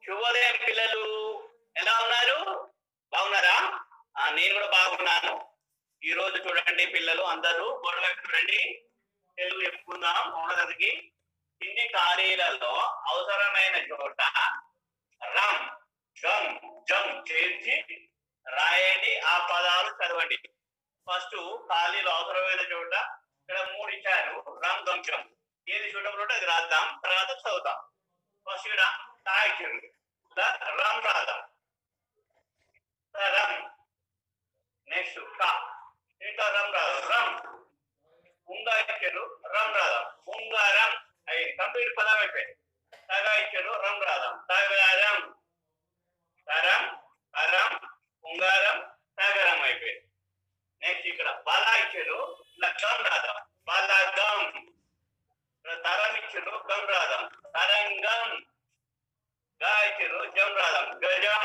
శుభోదయం పిల్లలు ఎలా ఉన్నారు బాగున్నారా ఆ, నేను కూడా బాగున్నాను ఈ రోజు చూడండి పిల్లలు అందరూ గొడవ చూడండి తెలుగు చెప్పుకుందాం ఉన్నదానికి కింది ఖాళీలలో అవసరమైన చోట రమ్ గమ్ జమ్ చేర్చి రాయండి ఆ పదాలు చదవండి ఫస్ట్ ఖాళీలో అవసరమైన చోట ఇక్కడ మూడు ఇచ్చారు రమ్ గమ్ జమ్ ఏది చూడబోతే ఉంటే అది రాద్దాం తర్వాత చదువుతాం ఫస్ట్ ఇక్కడ తా ఇచ్చారు ద రమ్ రాద్దాం ద రమ్ నెక్స్ట్ కా ఇంకా రమ్ రాదు రమ్ ఉంగా ఇచ్చారు రమ్ రాదాం ఉంగారం అయ్యి కంప్లీట్ పదం అయిపోయింది తగా ఇచ్చారు రమ్ రాదాం తగారం తరం అరం ఉంగారం తగరం అయిపోయింది నెక్స్ట్ ఇక్కడ బల ఇచ్చారు ఇలా గమ్ రాదాం బలగం ఇక్కడ తరం ఇచ్చారు గమ్ రాదాం తరంగం గా ఇచ్చారు జం రాదాం గజం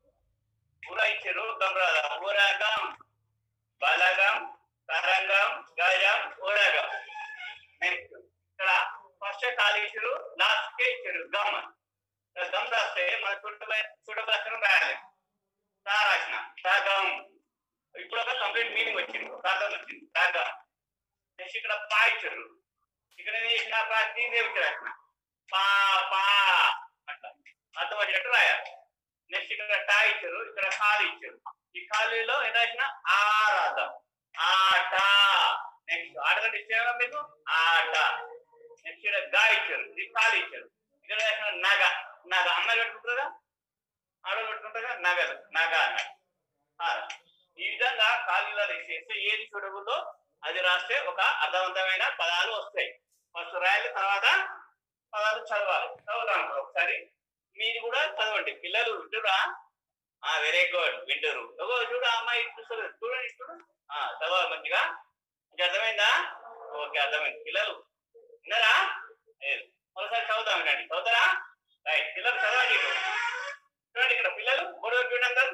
ఉర ఇచ్చారు గమ్ రాదాం ఉరగం బలగం తరంగం గజం ఉరగం నెక్స్ట్ ఇక్కడ ఫస్ట్ ఖాళీ ఇచ్చారు లాస్ట్ కే ఇచ్చారు గమ్ ఇక్కడ గమ్ రాస్తే మన చుట్టూ చుట్టూ అక్షరం రాయాలి తా రాసిన సగం ఇప్పుడు ఒక కంప్లీట్ మీనింగ్ వచ్చింది సగం వచ్చింది సగం నెక్స్ట్ ఇక్కడ పా ఇచ్చారు ఇక్కడ ఏం చేసిన ప్రతిదే రాసిన పా పా అట్లా అర్థం వచ్చినట్టు రాయాలి నెక్స్ట్ ఇక్కడ టా ఇచ్చారు ఇక్కడ ఖాళీ ఇచ్చారు ఈ ఖాళీలో ఏం రాసిన ఆ రాద్దాం ఆట నెక్స్ట్ ఆటగంట ఇచ్చారా మీకు ఆట నెక్స్ట్ ఇక్కడ గా ఇచ్చారు ఇది ఖాళీ ఇచ్చారు ఇక్కడ రాసిన నగ నగ అమ్మాయి పెట్టుకుంటారా ఆడలు పెట్టుకుంటారా నగలు నగ అన్నట్టు ఆ, ఈ విధంగా ఖాళీలో చేస్తే ఏది చూడకూడదో అది రాస్తే ఒక అర్థవంతమైన పదాలు వస్తాయి ఫస్ట్ రాయాలి తర్వాత పదాలు చదవాలి చదువుతాం ఒకసారి మీరు కూడా చదవండి పిల్లలు వింటురా ఆ వెరీ గుడ్ వింటారు ఓ చూడు ఆ అమ్మాయి చూస్తారు చూడండి చూడు ఆ చదవాలి మంచిగా ఇంకా అర్థమైందా ఓకే అర్థమైంది పిల్లలు విన్నారా లేదు మరోసారి చదువుతాం వినండి చదువుతారా రైట్ పిల్లలు చదవండి ఇప్పుడు. చూడండి ఇక్కడ పిల్లలు గొడవ చూడండి అందరు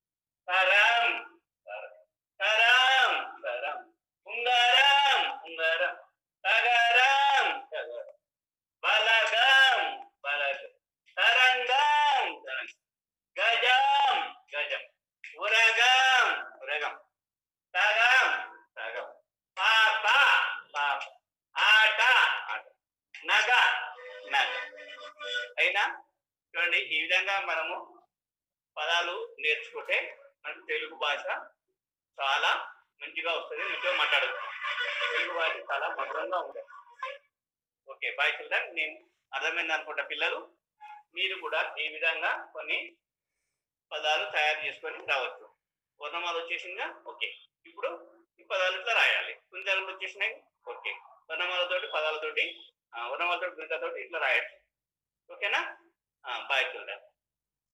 తరం తరం తరం ఉంగారం ఉంగారం తగరం తగరం బలగం బలగం తరంగం తరంగం గజం గజం ఉరగం ఉరగం తగం తగం పాప పాప ఆట ఆట నగ నగ అయినా చూడండి ఈ విధంగా మనము పదాలు నేర్చుకుంటే మనకు తెలుగు భాష చాలా మంచిగా వస్తుంది మంచిగా మాట్లాడచ్చు తెలుగు భాష చాలా మధురంగా ఉంటుంది ఓకే బాయ్ చిల్డ్రన్ నేను అర్థమైంది అనుకుంటా పిల్లలు మీరు కూడా ఈ విధంగా కొన్ని పదాలు తయారు చేసుకొని రావచ్చు వర్ణమాలు వచ్చేసిందా ఓకే ఇప్పుడు ఈ పదాలు ఇట్లా రాయాలి కుంజాలు వచ్చేసినాయి ఓకే వర్ణమాలతోటి పదాలతోటి ఆ, వర్ణమాలతోటి గురికతోటి ఇట్లా రాయచ్చు ఓకేనా బాయ్ చిల్డ్రన్